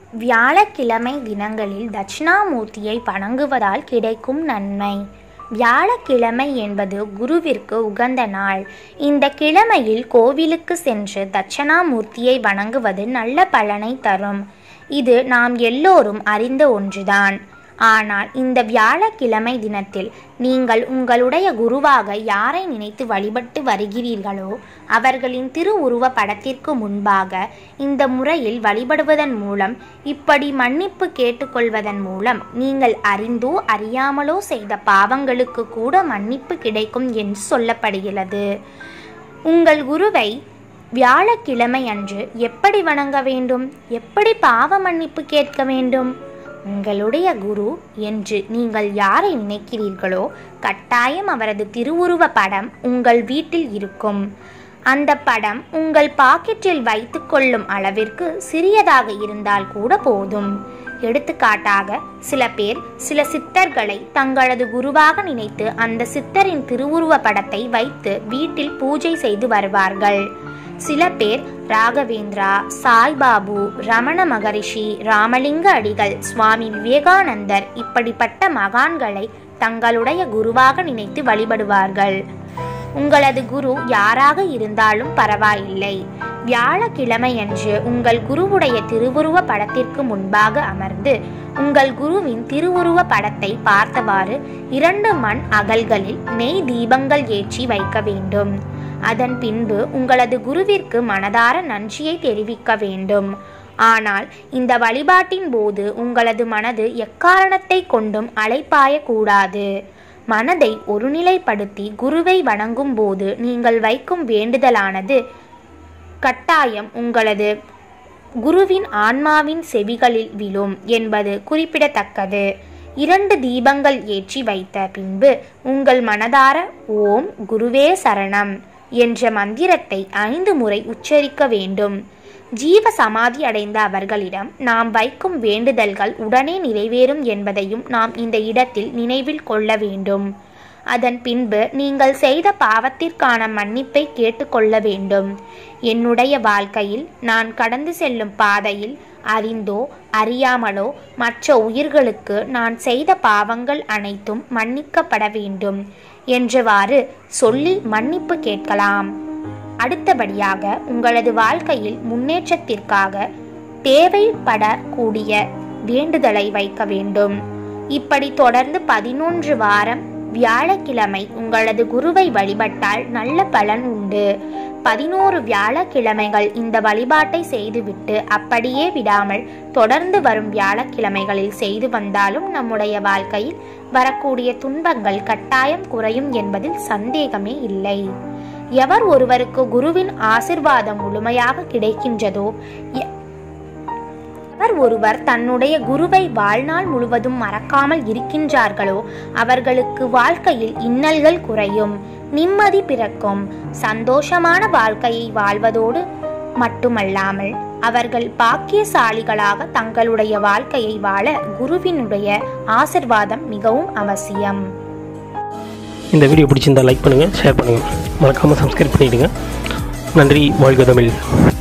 வியாழக்கிழமை தினங்களில் தட்சிணாமூர்த்தியை வணங்குவதால் கிடைக்கும் நன்மை வியாழக்கிழமை என்பது குருவிற்கு உகந்த நாள் இந்த கிழமையில் கோவிலுக்கு சென்று தட்சணாமூர்த்தியை வணங்குவது நல்ல பலனை தரும் இது நாம் எல்லோரும் அறிந்த ஒன்றுதான் ஆனால் இந்த வியாழக்கிழமை தினத்தில் நீங்கள் உங்களுடைய குருவாக யாரை நினைத்து வழிபட்டு வருகிறீர்களோ அவர்களின் திருவுருவ படத்திற்கு முன்பாக இந்த முறையில் வழிபடுவதன் மூலம் இப்படி மன்னிப்பு கேட்டுக்கொள்வதன் மூலம் நீங்கள் அறிந்தோ அறியாமலோ செய்த பாவங்களுக்கு கூட மன்னிப்பு கிடைக்கும் என்று சொல்லப்படுகிறது உங்கள் குருவை வியாழக்கிழமை அன்று எப்படி வணங்க வேண்டும் எப்படி பாவ மன்னிப்பு கேட்க வேண்டும் உங்களுடைய குரு என்று நீங்கள் யாரை நினைக்கிறீர்களோ கட்டாயம் அவரது திருவுருவ படம் உங்கள் வீட்டில் இருக்கும் அந்த படம் உங்கள் பாக்கெட்டில் வைத்துக்கொள்ளும் அளவிற்கு சிறியதாக இருந்தால் கூட போதும் எடுத்துக்காட்டாக சில பேர் சில சித்தர்களை தங்களது குருவாக நினைத்து அந்த சித்தரின் திருவுருவ படத்தை வைத்து வீட்டில் பூஜை செய்து வருவார்கள் சில பேர் ராகவேந்திரா சாய்பாபு ரமண மகரிஷி ராமலிங்க அடிகள் சுவாமி விவேகானந்தர் இப்படிப்பட்ட மகான்களை தங்களுடைய குருவாக நினைத்து வழிபடுவார்கள் உங்களது குரு யாராக இருந்தாலும் பரவாயில்லை வியாழக்கிழமையன்று உங்கள் குருவுடைய திருவுருவ படத்திற்கு முன்பாக அமர்ந்து உங்கள் குருவின் திருவுருவ படத்தை பார்த்தவாறு இரண்டு மண் அகல்களில் நெய் தீபங்கள் ஏற்றி வைக்க வேண்டும் அதன் பின்பு உங்களது குருவிற்கு மனதார நன்றியை தெரிவிக்க வேண்டும் ஆனால் இந்த வழிபாட்டின் போது உங்களது மனது எக்காரணத்தை கொண்டும் அலைப்பாயக்கூடாது மனதை ஒருநிலைப்படுத்தி குருவை வணங்கும் போது நீங்கள் வைக்கும் வேண்டுதலானது கட்டாயம் உங்களது குருவின் ஆன்மாவின் செவிகளில் விழும் என்பது குறிப்பிடத்தக்கது இரண்டு தீபங்கள் ஏற்றி வைத்த பின்பு உங்கள் மனதார ஓம் குருவே சரணம் என்ற மந்திரத்தை ஐந்து முறை உச்சரிக்க வேண்டும் ஜீவ சமாதி அடைந்த அவர்களிடம் நாம் வைக்கும் வேண்டுதல்கள் உடனே நிறைவேறும் என்பதையும் நாம் இந்த இடத்தில் நினைவில் கொள்ள வேண்டும் அதன் பின்பு நீங்கள் செய்த பாவத்திற்கான மன்னிப்பை கேட்டுக்கொள்ள வேண்டும் என்னுடைய வாழ்க்கையில் நான் கடந்து செல்லும் பாதையில் அறிந்தோ அறியாமலோ மற்ற உயிர்களுக்கு நான் செய்த பாவங்கள் அனைத்தும் மன்னிக்கப்பட வேண்டும் என்றவாறு சொல்லி மன்னிப்பு கேட்கலாம் அடுத்தபடியாக உங்களது வாழ்க்கையில் முன்னேற்றத்திற்காக தேவைப்படக்கூடிய வேண்டுதலை வைக்க வேண்டும் இப்படி தொடர்ந்து பதினொன்று வாரம் வியாழக்கிழமை உங்களது குருவை வழிபட்டால் நல்ல பலன் உண்டு பதினோரு வியாழக்கிழமைகள் இந்த வழிபாட்டை செய்துவிட்டு அப்படியே விடாமல் தொடர்ந்து வரும் வியாழக்கிழமைகளில் செய்து வந்தாலும் நம்முடைய வாழ்க்கையில் வரக்கூடிய துன்பங்கள் கட்டாயம் குறையும் என்பதில் சந்தேகமே இல்லை எவர் ஒருவருக்கு குருவின் ஆசிர்வாதம் முழுமையாக கிடைக்கின்றதோ எ- எவர் ஒருவர் தன்னுடைய குருவை வாழ்நாள் முழுவதும் மறக்காமல் இருக்கின்றார்களோ அவர்களுக்கு வாழ்க்கையில் இன்னல்கள் குறையும் நிம்மதி பிறக்கும் சந்தோஷமான வாழ்க்கையை வாழ்வதோடு மட்டுமல்லாமல் அவர்கள் பாக்கியசாலிகளாக தங்களுடைய வாழ்க்கையை வாழ குருவினுடைய ஆசிர்வாதம் மிகவும் அவசியம் இந்த வீடியோ பிடிச்சிருந்தா லைக் பண்ணுங்கள் ஷேர் பண்ணுங்கள் மறக்காமல் சப்ஸ்கிரைப் பண்ணிவிடுங்க நன்றி வாழ்க தமிழ்